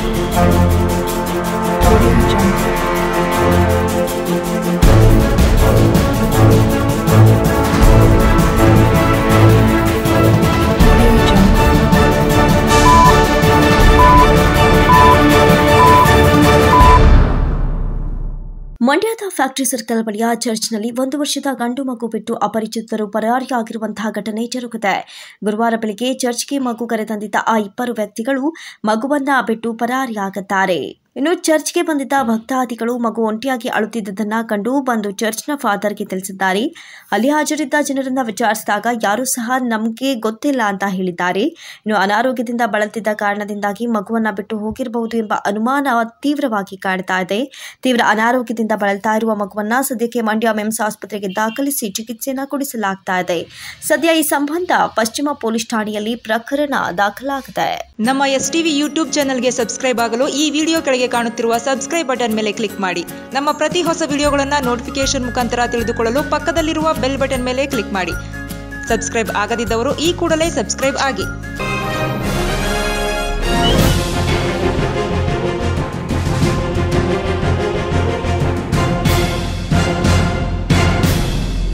Audio Jungle. Audio Jungle. ಮಂಡ್ಯದ factory circle ಬಳಿಯ ಚರ್ಚ್ನಲ್ಲಿ ಒಂದು ವರ್ಷದ ಗಂಡು ಮಗು ಬಿಟ್ಟು ಅಪರಿಚಿತರು ಪರಾರಿಯಾಗಿರುವಂತಹ ಘಟನೆ ಜರುಗಿದೆ ಗುರುವಾರ ಬೆಳಿಗ್ಗೆ ಚರ್ಚ್ಗೆ ಮಗು ಕರೆತಂದಿದ್ದ ಆ ಇಬ್ಬರು ವ್ಯಕ್ತಿಗಳು ಮಗುವನ್ನ ಬಿಟ್ಟು ಪರಾರಿಯಾಗಿದ್ದಾರೆ ಇನ್ನು ಚರ್ಚ್ಗೆ ಬಂದಿದ್ದ ಭಕ್ತಾದಿಗಳು ಮಗು ಒಂಟಿಯಾಗಿ ಅಳುತ್ತಿದ್ದದನ್ನ ಕಂಡು ಬಂದು ಚರ್ಚ್ನ ಫಾದರ್ಗೆ ತಿಳಿಸಿದ್ದಾರೆ ಅಲ್ಲಿ ಹಾಜರಿದ್ದ ಜನರನ್ನ ವಿಚಾರಿಸಿದಾಗ ಯಾರೂ ಸಹ ನಮಗೆ ಗೊತ್ತಿಲ್ಲ ಅಂತ ಹೇಳಿದ್ದಾರೆ ಇನ್ನು ಅನಾರೋಗ್ಯದಿಂದ ಬಳಲ್ತಿದ್ದ ಕಾರಣದಿಂದಾಗಿ ಮಗುವನ್ನ ಬಿಟ್ಟು ಹೋಗಿರಬಹುದು ಎಂಬ ಅನುಮಾನ ತೀವ್ರವಾಗಿ ಕಾಡ್ತಾ ಇದೆ ತೀವ್ರ ಅನಾರೋಗ್ಯದಿಂದ ಬಳಲ್ತಾ ಇರುವ ಮಗುವನ್ನ ಸದ್ಯಕ್ಕೆ ಮಂಡ್ಯ ಮೆಮ್ಸ್ ಆಸ್ಪತ್ರೆಗೆ ದಾಖಲಿಸಿ ಚಿಕಿತ್ಸೆಯನ್ನ ಕೊಡಿಸಲಾಗ್ತಾ ಇದೆ ಸದ್ಯ ಈ ಸಂಬಂಧ ಪಶ್ಚಿಮ ಪೊಲೀಸ್ ಠಾಣೆಯಲ್ಲಿ ಪ್ರಕರಣ ದಾಖಲಾಗಿದೆ ನಮ್ಮ ಎಸ್ ಟಿವಿ ಯೂಟ್ಯೂಬ್ ಚಾನಲ್ಗೆ ಸಬ್ಸ್ಕ್ರೈಬ್ ಆಗಲು ಈ ವಿಡಿಯೋ ಕೆಳಗೆ ಕಾಣುತ್ತಿರುವ ಸಬ್ಸ್ಕ್ರೈಬ್ ಬಟನ್ ಮೇಲೆ ಕ್ಲಿಕ್ ಮಾಡಿ ನಮ್ಮ ಪ್ರತಿ ಹೊಸ ವಿಡಿಯೋಗಳನ್ನು ನೋಟಿಫಿಕೇಶನ್ ಮುಖಾಂತರ ತಿಳಿದುಕೊಳ್ಳಲು ಪಕ್ಕದಲ್ಲಿರುವ ಬೆಲ್ ಬಟನ್ ಮೇಲೆ ಕ್ಲಿಕ್ ಮಾಡಿ ಸಬ್ಸ್ಕ್ರೈಬ್ ಆಗದಿದ್ದವರು ಈ ಕೂಡಲೇ ಸಬ್ಸ್ಕ್ರೈಬ್ ಆಗಿ